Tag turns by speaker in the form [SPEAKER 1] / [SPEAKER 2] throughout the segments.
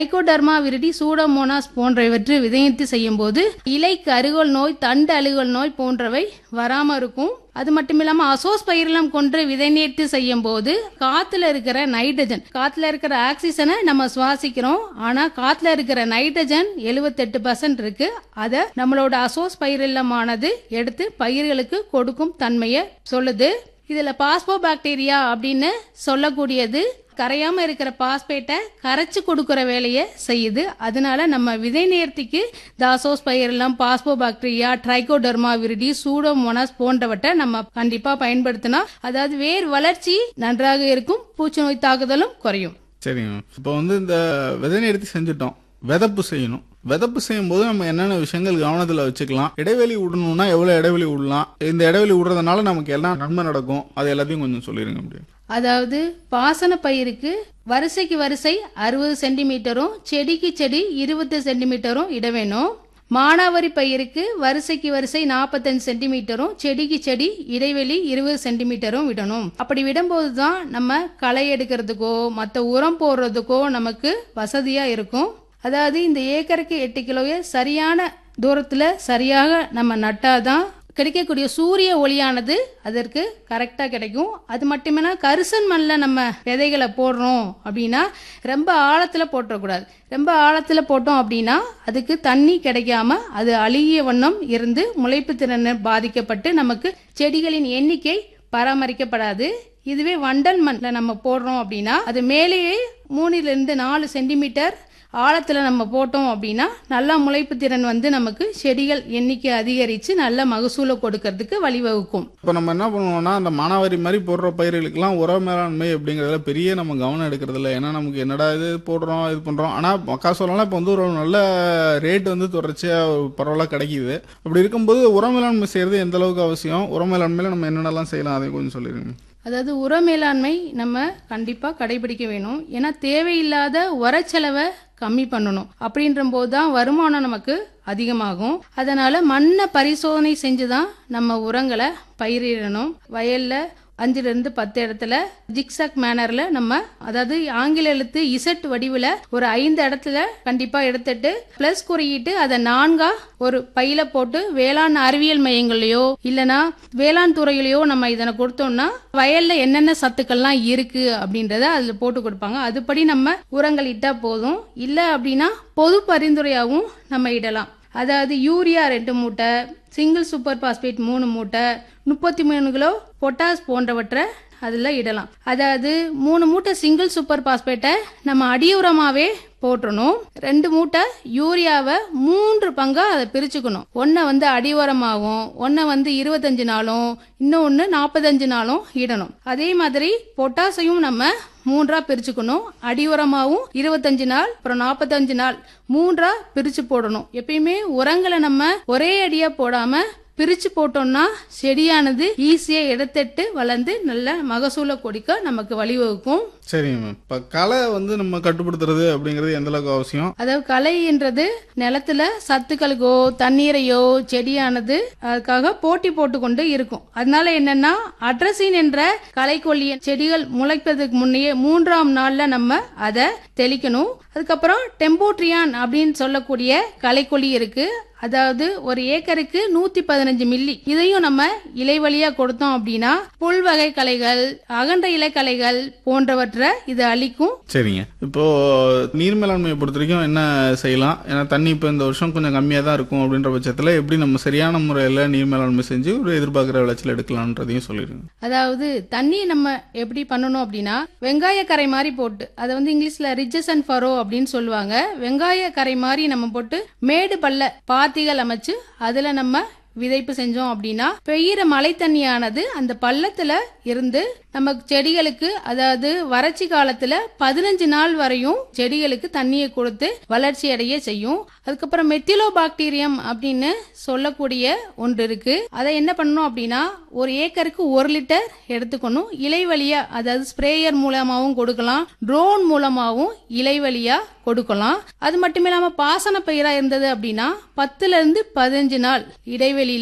[SPEAKER 1] trichoderma viride pseudomonas போன்றவற்றை விதையிட்டு செய்யும் போது இலைக்கு அருகோல் நோய் தண்டு அழுகல் நோய் போன்றவை வராம இருக்கும் அது மட்டும் இல்லாம அசோஸ் பயிரெல்லாம் கொன்று விதைநீட்டு செய்யும் போது காத்துல இருக்கிற நைட்ரஜன் காத்துல இருக்கிற ஆக்சிஜனை நம்ம சுவாசிக்கிறோம் ஆனா காத்துல இருக்கிற நைட்ரஜன் 78% பர்சன்ட் இருக்கு அத நம்மளோட அசோஸ் பயிரில்லமானது எடுத்து பயிர்களுக்கு கொடுக்கும் தன்மையை சொல்லுது இதுல பாஸ்போ பாக்டீரியா அப்படின்னு சொல்லக்கூடியது கரையாம இருக்கிற பாஸ்பேட்டை கரைச்சு கொடுக்கிற வேலையை செய்யுது அதனால நம்ம விதை நேர்த்திக்கு தாசோஸ் பயிரெல்லாம் phosphobacteria trichoderma viride pseudomonas போன்றவற்றை நம்ம கண்டிப்பா பயன்படுத்தினா அதாவது வேர் வளர்ச்சி நன்றாக இருக்கும் பூச்சி நோய் தாக்குதலும் குறையும்
[SPEAKER 2] சரிங்க இப்போ வந்து இந்த விதை நிறுத்தி செஞ்சுட்டோம் விதப்பு செய்யணும் விதப்பு செய்யும் போது நம்ம என்னென்ன விஷயங்கள் கவனத்துல வச்சுக்கலாம் இடைவெளி விடணும்னா எவ்வளவு இடைவெளி விடலாம் இந்த இடைவெளி விடுறதுனால நமக்கு எல்லாம் நன்மை நடக்கும் அது எல்லாத்தையும் கொஞ்சம் சொல்லிருங்க அப்படியே
[SPEAKER 1] அதாவது பாசன பயிருக்கு வரிசைக்கு வரிசை அறுபது சென்டிமீட்டரும் செடிக்கு செடி இருபது சென்டிமீட்டரும் இட வேணும் மானாவரி பயிருக்கு வரிசைக்கு வரிசை நாற்பத்தஞ்சு சென்டிமீட்டரும் செடிக்கு செடி இடைவெளி இருபது சென்டிமீட்டரும் விடணும் அப்படி விடும்போது தான் நம்ம களை எடுக்கிறதுக்கோ மற்ற உரம் போடுறதுக்கோ நமக்கு வசதியா இருக்கும் அதாவது இந்த ஏக்கருக்கு எட்டு கிலோவை சரியான தூரத்துல சரியாக நம்ம நட்டாதான் கிடைக்கக்கூடிய சூரிய ஒளியானது அதற்கு கரெக்டா கிடைக்கும் அது மட்டுமே கரிசன் மண்ணில் நம்ம விதைகளை போடுறோம் அப்படின்னா ரொம்ப ஆழத்துல போட்டுறக்கூடாது ரொம்ப ஆழத்துல போட்டோம் அப்படின்னா அதுக்கு தண்ணி கிடைக்காம அது அழுகிய வண்ணம் இருந்து முளைப்பு திறன் பாதிக்கப்பட்டு நமக்கு செடிகளின் எண்ணிக்கை பராமரிக்கப்படாது இதுவே வண்டல் மண்ணில் நம்ம போடுறோம் அப்படின்னா அது மேலேயே மூணிலிருந்து நாலு சென்டிமீட்டர் ஆழத்துல நம்ம போட்டோம் அப்படின்னா நல்லா முளைப்பு திறன் வந்து நமக்கு செடிகள் எண்ணிக்கை அதிகரிச்சு நல்ல மகசூலை கொடுக்கறதுக்கு வழிவகுக்கும்
[SPEAKER 2] இப்போ நம்ம என்ன பண்ணுவோம்னா அந்த மானாவாரி மாதிரி போடுற பயிர்களுக்கெல்லாம் உர மேலாண்மை அப்படிங்கறதுல பெரிய நம்ம கவனம் எடுக்கிறது இல்லை ஏன்னா நமக்கு என்னடா இது போடுறோம் இது பண்றோம் ஆனா மக்காசோளம்லாம் இப்போ வந்து ஒரு நல்ல ரேட் வந்து தொடர்ச்சியா பரவலாக கிடைக்குது அப்படி இருக்கும்போது உர மேலாண்மை செய்யறது எந்த அளவுக்கு அவசியம் உர மேலாண்மையில நம்ம என்னென்னலாம் செய்யலாம் அதையும் கொஞ்சம் சொல்லிருங்க
[SPEAKER 1] அதாவது உர மேலாண்மை நம்ம கண்டிப்பா கடைபிடிக்க வேணும் ஏன்னா தேவையில்லாத உரச்செலவை கம்மி பண்ணணும் அப்படின்ற போது தான் வருமானம் நமக்கு அதிகமாகும் அதனால மண்ணை பரிசோதனை செஞ்சுதான் நம்ம உரங்களை பயிரிடணும் வயல்ல அஞ்சுல இருந்து பத்து இடத்துல ஜிக்ஸாக் மேனர்ல நம்ம அதாவது ஆங்கில எழுத்து இசட் வடிவுல ஒரு ஐந்து இடத்துல கண்டிப்பா எடுத்துட்டு பிளஸ் குறியிட்டு அதை நான்கா ஒரு பையில போட்டு வேளாண் அறிவியல் மையங்கள்லயோ இல்லனா வேளாண் துறையிலயோ நம்ம இதனை கொடுத்தோம்னா வயல்ல என்னென்ன சத்துக்கள்லாம் இருக்கு அப்படின்றத அதுல போட்டு கொடுப்பாங்க அதுபடி நம்ம உரங்கள் இட்டா போதும் இல்ல அப்படின்னா பொது பரிந்துரையாகவும் நம்ம இடலாம் அதாவது யூரியா ரெண்டு மூட்டை சிங்கிள் சூப்பர் பாஸ்பேட் மூணு மூட்டை முப்பத்தி மூணு கிலோ பொட்டாஸ் போன்றவற்றை அதில் இடலாம் அதாவது மூணு மூட்டை சிங்கிள் சூப்பர் பாஸ்பேட்டை நம்ம அடியுரமாவே போட்டுறணும் ரெண்டு மூட்டை யூரியாவை மூன்று பங்கா அதை பிரிச்சுக்கணும் ஒன்றை வந்து அடி உரமாகவும் ஒன்றை வந்து இருபத்தஞ்சு நாளும் இன்னொன்று நாற்பத்தஞ்சு நாளும் இடணும் அதே மாதிரி பொட்டாசையும் நம்ம மூன்றா பிரிச்சுக்கணும் அடி உரமாவும் இருபத்தஞ்சு நாள் அப்புறம் நாற்பத்தஞ்சு நாள் மூன்றா பிரிச்சு போடணும் எப்பயுமே உரங்களை நம்ம ஒரே அடியா போடாம பிரிச்சு போட்டோம்னா செடியானது ஈஸியா எடுத்துட்டு வளர்ந்து நல்ல மகசூலை கொடுக்க நமக்கு வழிவகுக்கும்
[SPEAKER 2] சரிங்க மேம் இப்போ களை வந்து நம்ம கட்டுப்படுத்துறது அப்படிங்கிறது எந்த அளவுக்கு அவசியம்
[SPEAKER 1] அதாவது களைன்றது நிலத்துல சத்துக்களுக்கோ தண்ணீரையோ செடியானது அதுக்காக போட்டி போட்டு கொண்டு இருக்கும் அதனால என்னன்னா அட்ரசின் என்ற களைக்கொல்லிய செடிகள் முளைப்பதற்கு முன்னையே மூன்றாம் நாள்ல நம்ம அதை தெளிக்கணும் அதுக்கப்புறம் டெம்போட்ரியான் அப்படின்னு சொல்லக்கூடிய களைக்கொல்லி இருக்கு அதாவது ஒரு ஏக்கருக்கு நூத்தி பதினஞ்சு மில்லி இதையும் நம்ம இலை வழியா கொடுத்தோம் அப்படின்னா புல் வகை களைகள் அகன்ற இலைக்களைகள் போன்றவற்றை இது அழிக்கும்
[SPEAKER 2] சரிங்க இப்போ நீர் மேலாண்மையை பொறுத்த வரைக்கும் என்ன செய்யலாம் ஏன்னா தண்ணி இப்போ இந்த வருஷம் கொஞ்சம் கம்மியாக தான் இருக்கும் அப்படின்ற பட்சத்தில் எப்படி நம்ம சரியான முறையில் நீர் மேலாண்மை செஞ்சு ஒரு எதிர்பார்க்குற விளைச்சல் எடுக்கலான்றதையும் சொல்லிடுங்க
[SPEAKER 1] அதாவது தண்ணி நம்ம எப்படி பண்ணணும் அப்படின்னா வெங்காய கரை மாதிரி போட்டு அதை வந்து இங்கிலீஷ்ல ரிஜஸ் அண்ட் ஃபரோ அப்படின்னு சொல்லுவாங்க வெங்காய கரை மாதிரி நம்ம போட்டு மேடு பள்ள பாத்திகள் அமைச்சு அதுல நம்ம விதைப்பு செஞ்சோம் அப்படின்னா பெய்யுற மழை தண்ணியானது அந்த பள்ளத்துல இருந்து நம்ம செடிகளுக்கு அதாவது வறட்சி காலத்துல பதினஞ்சு நாள் வரையும் செடிகளுக்கு தண்ணியை கொடுத்து வளர்ச்சி அடைய செய்யும் அதுக்கப்புறம் மெத்திலோ பாக்டீரியம் அப்படின்னு சொல்லக்கூடிய ஒன்று இருக்கு அதை என்ன பண்ணணும் அப்படின்னா ஒரு ஏக்கருக்கு ஒரு லிட்டர் எடுத்துக்கணும் இலை வழியா அதாவது ஸ்ப்ரேயர் மூலமாவும் கொடுக்கலாம் ட்ரோன் மூலமாவும் இலை வழியா கொடுக்கலாம் அது மட்டும் இல்லாம பாசன பயிரா இருந்தது அப்படின்னா பத்துல இருந்து பதினஞ்சு நாள் இடைவெளியில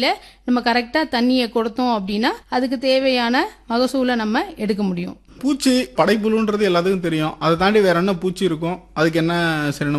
[SPEAKER 1] நம்ம கரெக்டா தண்ணியை கொடுத்தோம் அப்படின்னா அதுக்கு தேவையான மகசூலை நம்ம எடுக்க முடியும்
[SPEAKER 2] பூச்சி படைப்புழுன்றது எல்லாத்துக்கும் தெரியும் அதை தாண்டி வேற என்ன பூச்சி இருக்கும் அதுக்கு என்ன சரி